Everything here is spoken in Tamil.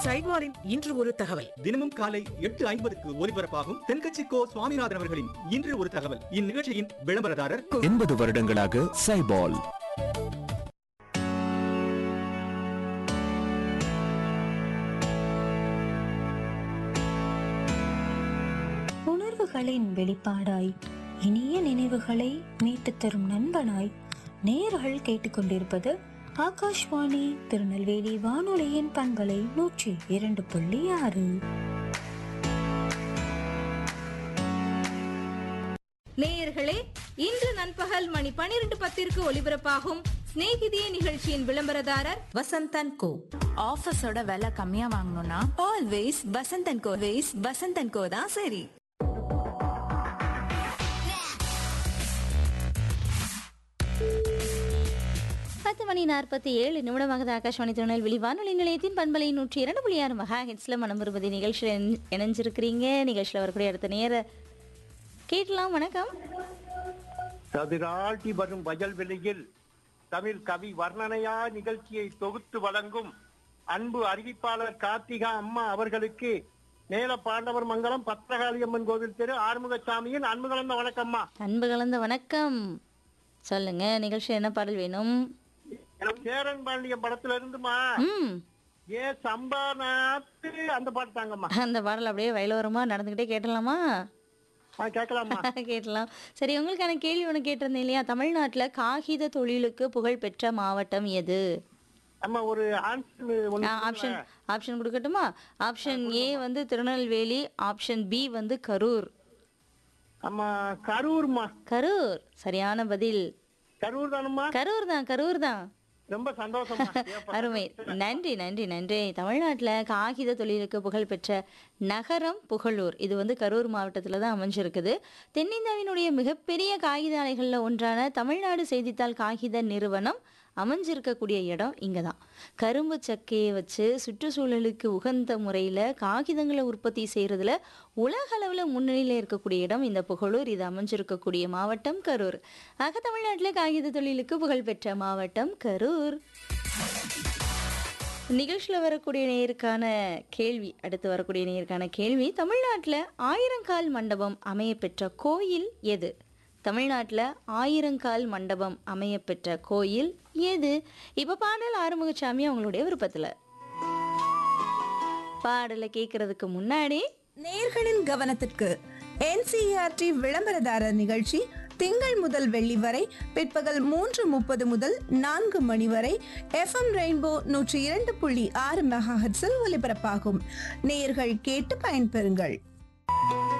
சைவாரின் இன்று ஒரு தகவல் தினமும் காலை எட்டு ஐம்பதுக்கு ஒலிபரப்பாகும் தென்கட்சி கோ சுவாமிநாதன் அவர்களின் இன்று ஒரு தகவல் இந்நிகழ்ச்சியின் விளம்பரதாரர் எண்பது வருடங்களாக சைபால் உணர்வுகளின் வெளிப்பாடாய் இனிய நினைவுகளை மீட்டுத் தரும் நண்பனாய் நேர்கள் கேட்டுக்கொண்டிருப்பது ஆகாஷ்வாணி திருநெல்வேலி வானொலியின் பண்பலை நூற்றி இரண்டு புள்ளி ஆறு நேயர்களே இன்று நண்பகல் மணி பனிரெண்டு பத்திற்கு ஒலிபரப்பாகும் சிநேகிதியே நிகழ்ச்சியின் விளம்பரதாரர் வசந்தன் கோ ஆஃபீஸோட விலை கம்மியா வாங்கணும்னா always Vasanth and co ways Vasanth and co தான் சரி பத்து மணி நாற்பத்தி ஏழு நிமிடமாக ஆகாஷ்வாணி திருநெல்வேலி வானொலி நிலையத்தின் பண்பலை நூற்றி இரண்டு புள்ளி ஆறு மகா ஹெட்ஸ்ல மனம் விரும்புதி நிகழ்ச்சியில் இணை- இணைஞ்சிருக்கிறீங்க நிகழ்ச்சியில் வரக்கூடிய அடுத்த நேர கேட்கலாம் வணக்கம் சதுராட்டி வரும் வயல்வெளியில் தமிழ் கவி வர்ணனையா நிகழ்ச்சியை தொகுத்து வழங்கும் அன்பு அறிவிப்பாளர் கார்த்திகா அம்மா அவர்களுக்கு மேல பாண்டவர் மங்கலம் பத்திரகாளியம்மன் கோவில் தெரு ஆறுமுகசாமியின் அன்பு கலந்த வணக்கம்மா அன்பு கலந்த வணக்கம் சொல்லுங்க நிகழ்ச்சி என்ன பாடல் வேணும் எனக்கு சேரன் பாண்டியம் படத்துல இருந்துமா ம் ஏ சம்பா நாத்து அந்த பாட்டு தாங்கம்மா அந்த பாடல் அப்படியே வயலோரமா நடந்துக்கிட்டே கேட்டலாமா ஆ, கேட்கலாமா கேட்டலாம் சரி உங்களுக்கான கேள்வி ஒன்று கேட்டிருந்தேன் இல்லையா தமிழ்நாட்டில் காகித தொழிலுக்கு புகழ் பெற்ற மாவட்டம் எது அம்மா ஒரு ஆன்சர் ஒண்ணு ஆப்ஷன் ஆப்ஷன் கொடுக்கட்டுமா ஆப்ஷன் ஏ வந்து திருநெல்வேலி ஆப்ஷன் பி வந்து கரூர் அம்மா கரூர்மா கரூர் சரியான பதில் கரூர் தானம்மா கரூர் தான் கரூர் தான் ரொம்ப சந்தோஷமா அருமை நன்றி நன்றி நன்றி தமிழ்நாட்டில் காகித தொழிலுக்கு புகழ்பெற்ற நகரம் புகழூர் இது வந்து கரூர் மாவட்டத்தில் தான் அமைஞ்சிருக்குது தென்னிந்தியாவினுடைய மிகப்பெரிய காகித ஆலைகளில் ஒன்றான தமிழ்நாடு செய்தித்தாள் காகித நிறுவனம் அமைஞ்சிருக்கக்கூடிய இடம் இங்கே தான் கரும்பு சக்கையை வச்சு சுற்றுச்சூழலுக்கு உகந்த முறையில் காகிதங்களை உற்பத்தி செய்கிறதுல உலக அளவில் முன்னணியில் இருக்கக்கூடிய இடம் இந்த புகழூர் இது அமைஞ்சிருக்கக்கூடிய மாவட்டம் கரூர் ஆக தமிழ்நாட்டில் காகித தொழிலுக்கு புகழ்பெற்ற மாவட்டம் கரூர் நிகழ்ச்சியில் வரக்கூடிய நேருக்கான கேள்வி அடுத்து வரக்கூடிய நேருக்கான கேள்வி தமிழ்நாட்டில் ஆயிரங்கால் மண்டபம் அமைய பெற்ற கோயில் எது தமிழ்நாட்டில் ஆயிரங்கால் மண்டபம் அமைய பெற்ற கோயில் எது இப்போ பாடல் ஆறுமுகசாமி அவங்களுடைய விருப்பத்தில் பாடலை கேட்கறதுக்கு முன்னாடி நேர்களின் கவனத்திற்கு என்சிஆர்டி விளம்பரதாரர் நிகழ்ச்சி திங்கள் முதல் வெள்ளி வரை பிற்பகல் மூன்று முப்பது முதல் நான்கு மணி வரை எஃப்எம் ரெயின்போ நூற்றி இரண்டு புள்ளி ஆறு மெகாஹெட்ஸில் ஒலிபரப்பாகும் நேயர்கள் கேட்டு பயன்பெறுங்கள்